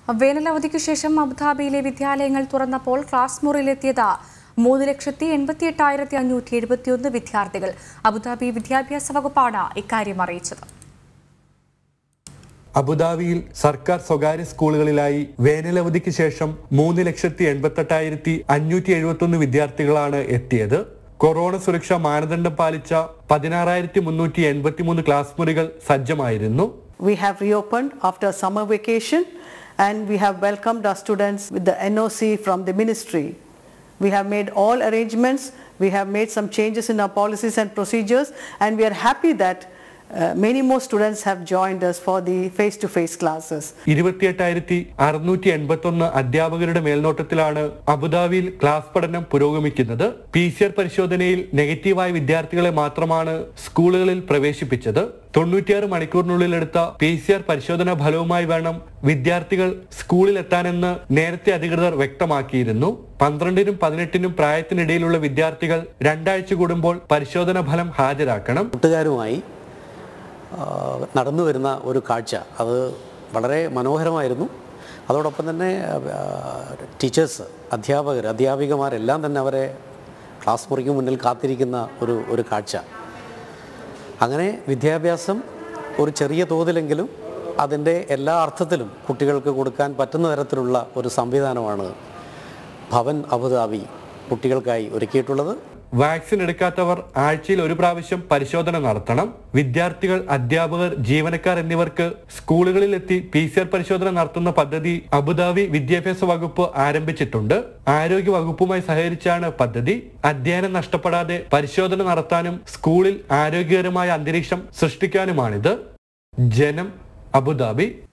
വേനലവധിക്കു ശേഷം അബുദാബിയിലെ വിദ്യാലയങ്ങൾ തുറന്നപ്പോൾ ക്ലാസ് മുറിയിലെത്തിയത് മൂന്ന് ലക്ഷത്തി എൺപത്തി എട്ടായിരത്തി അഞ്ഞൂറ്റി എഴുപത്തിയൊന്ന് വിദ്യാർത്ഥികൾ അബുദാബി വിദ്യാഭ്യാസ വകുപ്പാണ് ഇക്കാര്യം അറിയിച്ചത് അബുദാബിയിൽ സർക്കാർ സ്വകാര്യ സ്കൂളുകളിലായി വേനലവധിക്ക് ശേഷം മൂന്ന് ലക്ഷത്തി എൺപത്തെട്ടായിരത്തി അഞ്ഞൂറ്റി എഴുപത്തി ഒന്ന് വിദ്യാർത്ഥികളാണ് എത്തിയത് കൊറോണ സുരക്ഷാ മാനദണ്ഡം പാലിച്ച പതിനാറായിരത്തി മുന്നൂറ്റി എൺപത്തി മൂന്ന് ക്ലാസ് മുറികൾ സജ്ജമായിരുന്നു We have reopened after summer vacation and we have welcomed our students with the NOC from the ministry. We have made all arrangements, we have made some changes in our policies and procedures and we are happy that uh, many more students have joined us for the face-to-face classes. ഇരുപത്തിയെട്ടായിരത്തി അറുന്നൂറ്റി എൺപത്തി ഒന്ന് അധ്യാപകരുടെ മേൽനോട്ടത്തിലാണ് അബുദാബിയിൽ class പഠനം പുരോഗമിക്കുന്നത് P C R പരിശോധനയിൽ നെഗറ്റീവായ വിദ്യാർത്ഥികളെ മാത്രമാണ് സ്കൂളുകളിൽ പ്രവേശിപ്പിച്ചത് തൊണ്ണൂറ്റിയാറ് മണിക്കൂറിനുള്ളിൽ എടുത്ത പി സി ആർ പരിശോധനാ ഫലവുമായി വേണം വിദ്യാർത്ഥികൾ സ്കൂളിൽ എത്താനെന്ന് നേരത്തെ അധികൃതർ വ്യക്തമാക്കിയിരുന്നു പന്ത്രണ്ടിനും പതിനെട്ടിനും പ്രായത്തിനിടയിലുള്ള വിദ്യാർത്ഥികൾ രണ്ടാഴ്ച കൂടുമ്പോൾ പരിശോധനാ ഫലം ഹാജരാക്കണം കൂട്ടുകാരുമായി ആ, നടന്നു വരുന്ന ഒരു കാഴ്ച അത് വളരെ മനോഹരമായിരുന്നു അതോടൊപ്പം തന്നെ ടീച്ചേഴ്സ് അധ്യാപകർ അധ്യാപികമാരെല്ലാം തന്നെ അവരെ ക്ലാസ് മുറിക്ക് മുന്നിൽ കാത്തിരിക്കുന്ന ഒരു ഒരു കാഴ്ച അങ്ങനെ വിദ്യാഭ്യാസം ഒരു ചെറിയ തോതിലെങ്കിലും അതിൻ്റെ എല്ലാ അർത്ഥത്തിലും കുട്ടികൾക്ക് കൊടുക്കാൻ പറ്റുന്ന തരത്തിലുള്ള ഒരു സംവിധാനമാണ് ഭവൻ അബുദാബി കുട്ടികൾക്കായി ഒരുക്കിയിട്ടുള്ളത് വാക്സിൻ എടുക്കാത്തവർ ആഴ്ചയിൽ ഒരു പ്രാവശ്യം പരിശോധന നടത്തണം വിദ്യാർത്ഥികൾ അധ്യാപകർ ജീവനക്കാർ എന്നിവർക്ക് സ്കൂളുകളിൽ എത്തി പി സി ആർ പരിശോധന നടത്തുന്ന പദ്ധതി അബുദാബി വിദ്യാഭ്യാസ വകുപ്പ് ആരംഭിച്ചിട്ടുണ്ട് ആരോഗ്യ വകുപ്പുമായി സഹകരിച്ചാണ് പദ്ധതി അധ്യയനം നഷ്ടപ്പെടാതെ പരിശോധന നടത്താനും സ്കൂളിൽ ആരോഗ്യകരമായ അന്തരീക്ഷം സൃഷ്ടിക്കാനുമാണിത് ജനം അബുദാബി